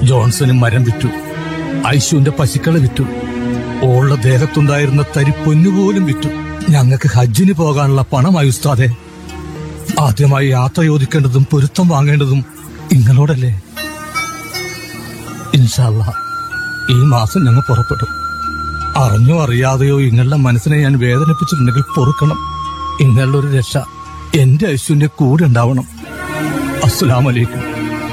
Johnson മരം വിറ്റു ഐശുവിന്റെ പശുക്കളെ വിറ്റു ഓളുടെ ദേഹത്തുണ്ടായിരുന്ന തരി പൊന്നുപോലും വിറ്റു ഞങ്ങൾക്ക് ഹജ്ജിന് പോകാനുള്ള പണമായി ഉസ്താദെ ആദ്യമായി യാത്ര ചോദിക്കേണ്ടതും പൊരുത്തം വാങ്ങേണ്ടതും നിങ്ങളോടല്ലേ ഇൻഷാല്ല ഈ മാസം ഞങ്ങൾ പുറപ്പെടും അറിഞ്ഞോ അറിയാതെയോ ഇങ്ങളുടെ മനസ്സിനെ ഞാൻ വേദനിപ്പിച്ചിട്ടുണ്ടെങ്കിൽ പൊറുക്കണം ഇങ്ങളുടെ ഒരു രക്ഷ എന്റെ ഐശ്വന്റെ കൂടെ ഉണ്ടാവണം അസ്സലാമലൈക്കും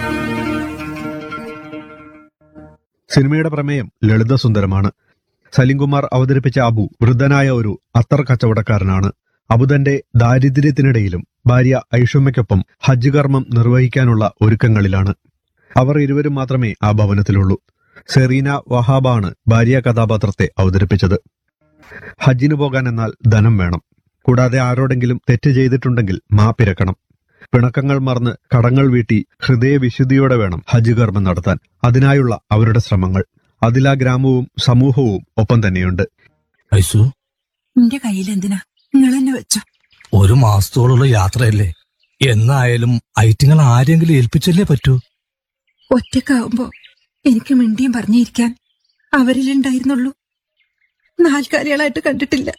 സിനിമയുടെ പ്രമേയം ലളിതസുന്ദരമാണ് സലിംകുമാർ അവതരിപ്പിച്ച അബു വൃദ്ധനായ ഒരു അത്തർ കച്ചവടക്കാരനാണ് അബു തന്റെ ദാരിദ്ര്യത്തിനിടയിലും ഭാര്യ ഐഷുമ്മയ്ക്കൊപ്പം ഹജ്ജ് കർമ്മം നിർവഹിക്കാനുള്ള ഒരുക്കങ്ങളിലാണ് അവർ ഇരുവരും മാത്രമേ ആ ഭവനത്തിലുള്ളൂ സെറീന വഹാബാണ് ഭാര്യ കഥാപാത്രത്തെ അവതരിപ്പിച്ചത് ഹജ്ജിന് പോകാൻ എന്നാൽ ധനം വേണം കൂടാതെ ആരോടെങ്കിലും തെറ്റ് ചെയ്തിട്ടുണ്ടെങ്കിൽ മാപ്പിരക്കണം പിണക്കങ്ങൾ മറന്ന് കടങ്ങൾ വീട്ടി ഹൃദയവിശുദ്ധിയോടെ വേണം ഹജ്ജ് കർമ്മം നടത്താൻ അതിനായുള്ള അവരുടെ ശ്രമങ്ങൾ അതിലാ ഗ്രാമവും സമൂഹവും ഒപ്പം തന്നെയുണ്ട് ഐശു നിന്റെ കയ്യിൽ എന്തിനാ നിങ്ങൾ തന്നെ വെച്ചോ ഒരു മാസത്തോളമുള്ള യാത്രയല്ലേ എന്നായാലും ഐറ്റിങ്ങൾ ആരെങ്കിലും ഏൽപ്പിച്ചല്ലേ പറ്റൂ ഒറ്റക്കാവുമ്പോ എനിക്ക് മിണ്ടിയും പറഞ്ഞിരിക്കാൻ അവരിലുണ്ടായിരുന്നുള്ളൂ നാൽക്കാലികളായിട്ട് കണ്ടിട്ടില്ല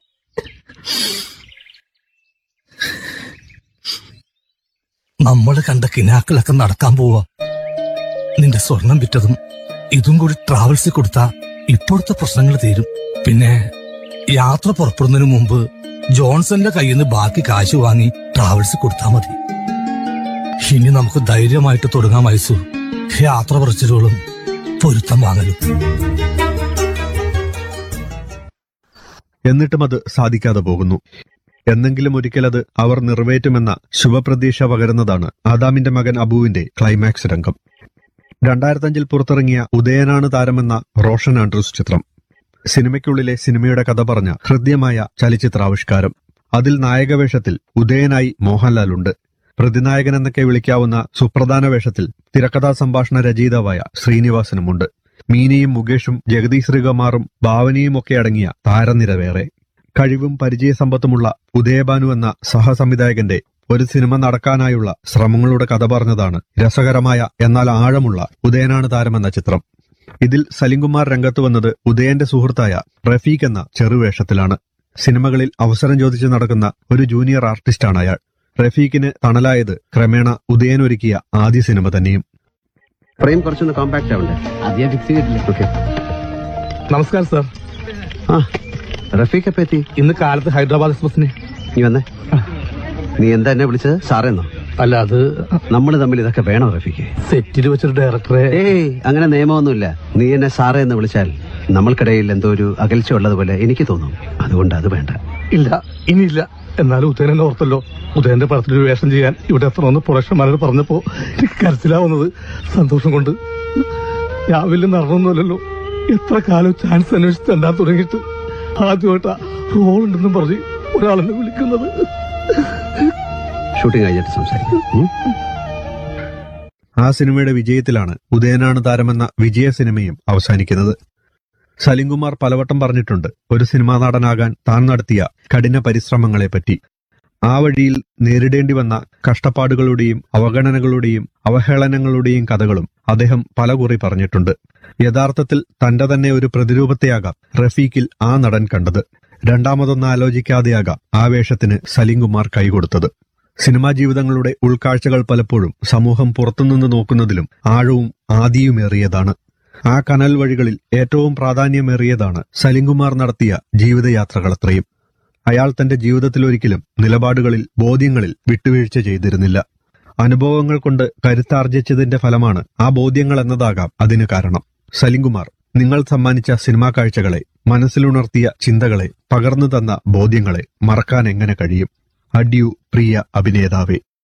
നമ്മൾ കണ്ട കിനാക്കളൊക്കെ നടക്കാൻ പോവാ നിന്റെ സ്വർണം വിറ്റതും ഇതും കൂടി ട്രാവൽസിൽ കൊടുത്താ ഇപ്പോഴത്തെ പ്രശ്നങ്ങൾ തീരും പിന്നെ യാത്ര പുറപ്പെടുന്നതിന് മുമ്പ് ജോൺസന്റെ കയ്യിൽ നിന്ന് ബാക്കി കാശ് വാങ്ങി ട്രാവൽസിൽ കൊടുത്താൽ മതി ഇനി നമുക്ക് ധൈര്യമായിട്ട് തുടങ്ങാം മൈസു യാത്ര പറച്ചിലുകളും പൊരുത്തം വാങ്ങലും എന്നിട്ടും അത് സാധിക്കാതെ പോകുന്നു എന്നെങ്കിലും ഒരിക്കലത് അവർ നിറവേറ്റുമെന്ന ശുഭപ്രതീക്ഷ പകരുന്നതാണ് ആദാമിന്റെ മകൻ അബുവിന്റെ ക്ലൈമാക്സ് രംഗം രണ്ടായിരത്തഞ്ചിൽ പുറത്തിറങ്ങിയ ഉദയനാണ് താരമെന്ന റോഷൻ ആൻഡ്രൂസ് ചിത്രം സിനിമയ്ക്കുള്ളിലെ സിനിമയുടെ കഥ പറഞ്ഞ ഹൃദ്യമായ ചലച്ചിത്രാവിഷ്കാരം അതിൽ നായകവേഷത്തിൽ ഉദയനായി മോഹൻലാലുണ്ട് പ്രതിനായകൻ എന്നൊക്കെ വിളിക്കാവുന്ന സുപ്രധാന വേഷത്തിൽ തിരക്കഥാ സംഭാഷണ രചയിതാവായ ശ്രീനിവാസനുമുണ്ട് മീനയും മുകേഷും ജഗദീഷ് ശ്രീകുമാറും ഭാവനയും ഒക്കെ അടങ്ങിയ താരനിര വേറെ കഴിവും പരിചയസമ്പത്തുമുള്ള ഉദയഭാനു എന്ന സഹസംവിധായകന്റെ ഒരു സിനിമ നടക്കാനായുള്ള ശ്രമങ്ങളുടെ കഥ പറഞ്ഞതാണ് രസകരമായ എന്നാൽ ആഴമുള്ള ഉദയനാണ് താരമെന്ന ചിത്രം ഇതിൽ സലിംകുമാർ രംഗത്ത് വന്നത് ഉദയന്റെ സുഹൃത്തായ റഫീഖ് എന്ന ചെറുവേഷത്തിലാണ് സിനിമകളിൽ അവസരം ചോദിച്ച് നടക്കുന്ന ഒരു ജൂനിയർ ആർട്ടിസ്റ്റാണ് അയാൾ റഫീഖിന് തണലായത് ക്രമേണ ഉദയൻ ഒരുക്കിയ ആദ്യ സിനിമ തന്നെയും ഫ്രെയിം കുറച്ചൊന്ന് കോമ്പാക്ട് ആവണ്ടേ അധികം ഫിക്സ് ചെയ്തിട്ടില്ല ഓക്കെ നമസ്കാരം സാർ ആ റഫീഖ് എപ്പോ എത്തി ഇന്ന് കാലത്ത് ഹൈദരാബാദ് എക്സ്പ്രസിന് നീ വന്നേ നീ എന്താ എന്നെ വിളിച്ചത് സാറേന്നോ അല്ല അത് നമ്മൾ തമ്മിൽ ഇതൊക്കെ വേണോ റഫീഖ് സെറ്റിൽ വെച്ചൊരു ഡയറക്ടറെ ഏയ് അങ്ങനെ നിയമമൊന്നുമില്ല നീ എന്നെ സാറേ എന്ന് വിളിച്ചാൽ നമ്മൾക്കിടയിൽ എന്തോ ഒരു അകൽച്ച ഉള്ളതുപോലെ എനിക്ക് തോന്നും അതുകൊണ്ട് അത് വേണ്ട ഇല്ല ഇനിയില്ല എന്നാലും ഉദയൻ എന്നെ ഓർത്തല്ലോ ഉദയന്റെ പടത്തിൽ ഒരു വേഷം ചെയ്യാൻ ഇവിടെ എത്തണമെന്ന് പ്രൊഡക്ഷന്മാരോട് പറഞ്ഞപ്പോ എനിക്ക് കരച്ചിലാവുന്നത് സന്തോഷം കൊണ്ട് ഞാൻ വലിയ നടന്നൊന്നുമല്ലല്ലോ എത്ര കാലം ചാൻസ് അന്വേഷിച്ച് തണ്ടാൻ തുടങ്ങിയിട്ട് ആദ്യമായിട്ടാ റോൾ ഉണ്ടെന്നും പറഞ്ഞ് ഒരാളെന്നെ വിളിക്കുന്നത് ഷൂട്ടിംഗ് കഴിഞ്ഞിട്ട് സംസാരിക്കാം ഉം? ആ സിനിമയുടെ വിജയത്തിലാണ് ഉദയനാണ് താരമെന്ന വിജയ സിനിമയും അവസാനിക്കുന്നത് സലിംകുമാർ പലവട്ടം പറഞ്ഞിട്ടുണ്ട് ഒരു സിനിമാ നടനാകാൻ താൻ നടത്തിയ കഠിന പരിശ്രമങ്ങളെപ്പറ്റി ആ വഴിയിൽ നേരിടേണ്ടി വന്ന കഷ്ടപ്പാടുകളുടെയും അവഗണനകളുടെയും അവഹേളനങ്ങളുടെയും കഥകളും അദ്ദേഹം പലകുറി പറഞ്ഞിട്ടുണ്ട് യഥാർത്ഥത്തിൽ തന്റെ തന്നെ ഒരു പ്രതിരൂപത്തെയാകാം റഫീഖിൽ ആ നടൻ കണ്ടത് രണ്ടാമതൊന്നും ആലോചിക്കാതെയാകാം ആ വേഷത്തിന് സലിംകുമാർ കൈകൊടുത്തത് സിനിമാ ജീവിതങ്ങളുടെ ഉൾക്കാഴ്ചകൾ പലപ്പോഴും സമൂഹം പുറത്തുനിന്ന് നോക്കുന്നതിലും ആഴവും ആദിയുമേറിയതാണ് ആ കനൽ വഴികളിൽ ഏറ്റവും പ്രാധാന്യമേറിയതാണ് സലിംകുമാർ നടത്തിയ ജീവിതയാത്രകളത്രയും അയാൾ തന്റെ ജീവിതത്തിലൊരിക്കലും നിലപാടുകളിൽ ബോധ്യങ്ങളിൽ വിട്ടുവീഴ്ച ചെയ്തിരുന്നില്ല അനുഭവങ്ങൾ കൊണ്ട് കരുത്താർജിച്ചതിന്റെ ഫലമാണ് ആ ബോധ്യങ്ങൾ എന്നതാകാം അതിന് കാരണം സലിംകുമാർ നിങ്ങൾ സമ്മാനിച്ച സിനിമാ കാഴ്ചകളെ മനസ്സിലുണർത്തിയ ചിന്തകളെ പകർന്നു തന്ന ബോധ്യങ്ങളെ മറക്കാൻ എങ്ങനെ കഴിയും അഡ്യു പ്രിയ അഭിനേതാവേ